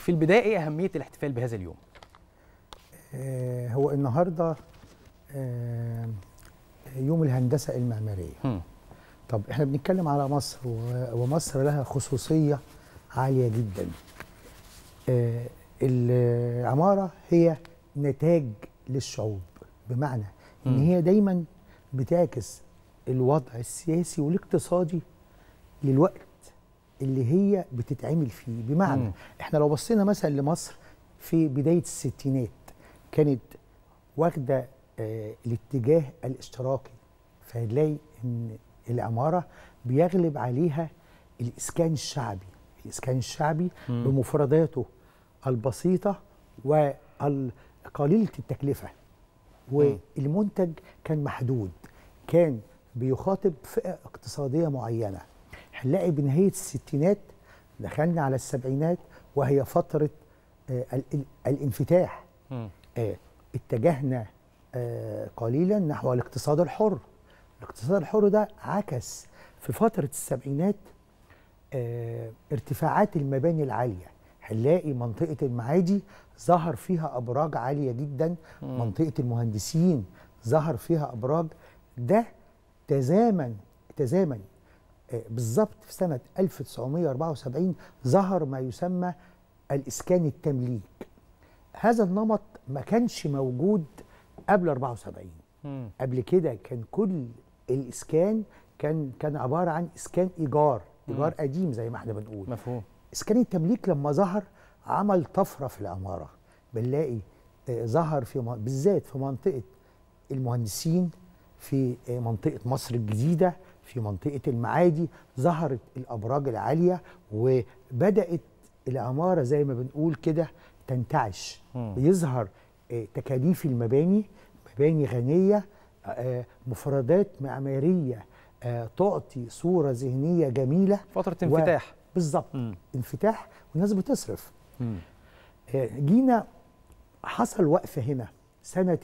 في البدايه ايه اهميه الاحتفال بهذا اليوم آه، هو النهارده آه، يوم الهندسه المعماريه هم. طب احنا بنتكلم على مصر و- ومصر لها خصوصيه عاليه جدا آه، العماره هي نتاج للشعوب بمعنى ان مم. هي دايما بتعكس الوضع السياسي والاقتصادي للوقت اللي هي بتتعمل فيه بمعنى مم. احنا لو بصينا مثلا لمصر في بدايه الستينات كانت واخده آه الاتجاه الاشتراكي فهنلاقي ان العماره بيغلب عليها الاسكان الشعبي الاسكان الشعبي مم. بمفرداته البسيطه وقليله التكلفه والمنتج كان محدود كان بيخاطب فئه اقتصاديه معينه هنلاقي بنهايه الستينات دخلنا على السبعينات وهي فتره آه، ال- ال- الانفتاح مم. آه، اتجهنا آه، قليلا نحو الاقتصاد الحر الاقتصاد الحر ده عكس في فترة السبعينات آه، ارتفاعات المباني العالية هنلاقي منطقة المعادي ظهر فيها أبراج عالية جدا مم. منطقة المهندسين ظهر فيها أبراج ده تزامن تزامن آه، بالظبط في سنة 1974 ظهر ما يسمى الإسكان التمليك هذا النمط ما كانش موجود قبل 74 مم. قبل كده كان كل الاسكان كان كان عباره عن اسكان ايجار ايجار قديم زي ما احنا بنقول مفهوم اسكان التمليك لما ظهر عمل طفره في العماره بنلاقي آه، ظهر في م- بالذات في منطقه المهندسين في آه، منطقه مصر الجديده في منطقه المعادي ظهرت الابراج العاليه وبدات العماره زي ما بنقول كده تنتعش مم. بيظهر آه، تكاليف المباني مباني غنيه آه، مفردات معماريه آه، تعطي صوره ذهنيه جميله فتره و- انفتاح بالظبط مم. انفتاح والناس بتصرف مم. آه، جينا حصل وقفه هنا سنه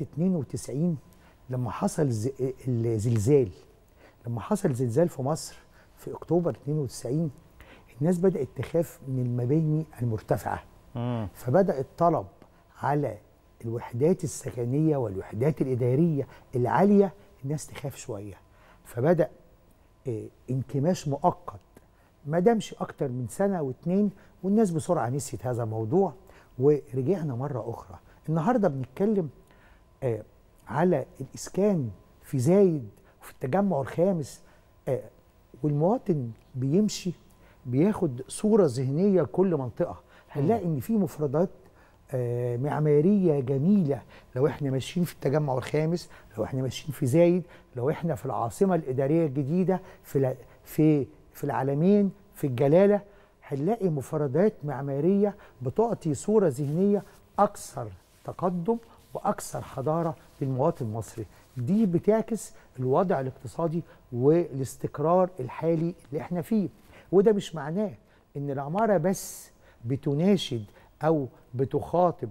92 لما حصل ز- الزلزال لما حصل زلزال في مصر في اكتوبر 92 الناس بدات تخاف من المباني المرتفعه مم. فبدا الطلب على الوحدات السكنيه والوحدات الاداريه العاليه الناس تخاف شويه فبدا آه، انكماش مؤقت ما دامش اكتر من سنه واتنين والناس بسرعه نسيت هذا الموضوع ورجعنا مره اخرى النهارده بنتكلم آه، على الاسكان في زايد وفي التجمع الخامس آه، والمواطن بيمشي بياخد صوره ذهنيه لكل منطقه هنلاقي ان في مفردات آه، معماريه جميله لو احنا ماشيين في التجمع الخامس لو احنا ماشيين في زايد لو احنا في العاصمه الاداريه الجديده في الع- في في العالمين في الجلاله هنلاقي مفردات معماريه بتعطي صوره ذهنيه اكثر تقدم واكثر حضاره للمواطن المصري دي بتعكس الوضع الاقتصادي والاستقرار الحالي اللي احنا فيه وده مش معناه ان العماره بس بتناشد او بتخاطب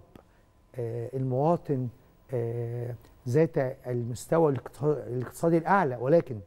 آه، المواطن آه، ذات المستوى الاقتصا- الاقتصادي الاعلى ولكن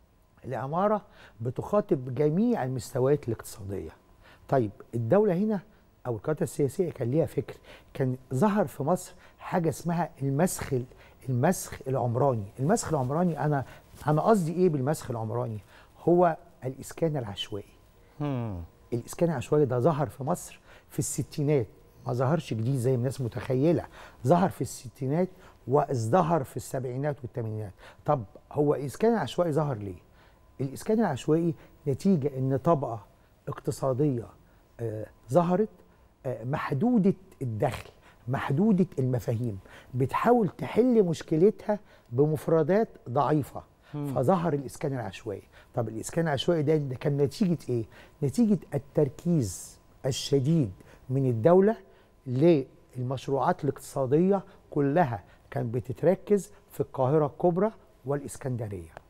العماره بتخاطب جميع المستويات الاقتصاديه. طيب الدوله هنا او القياده السياسيه كان ليها فكر، كان ظهر في مصر حاجه اسمها المسخ المسخ العمراني، المسخ العمراني انا انا قصدي ايه بالمسخ العمراني؟ هو الاسكان العشوائي. مم. الاسكان العشوائي ده ظهر في مصر في الستينات ما ظهرش جديد زي ما الناس متخيله ظهر في الستينات وازدهر في السبعينات والثمانينات طب هو الاسكان العشوائي ظهر ليه الاسكان العشوائي نتيجه ان طبقه اقتصاديه آه ظهرت آه محدوده الدخل محدوده المفاهيم بتحاول تحل مشكلتها بمفردات ضعيفه فظهر الاسكان العشوائي طب الاسكان العشوائي ده, ده كان نتيجه ايه نتيجه التركيز الشديد من الدوله للمشروعات الاقتصاديه كلها كانت بتتركز في القاهره الكبرى والاسكندريه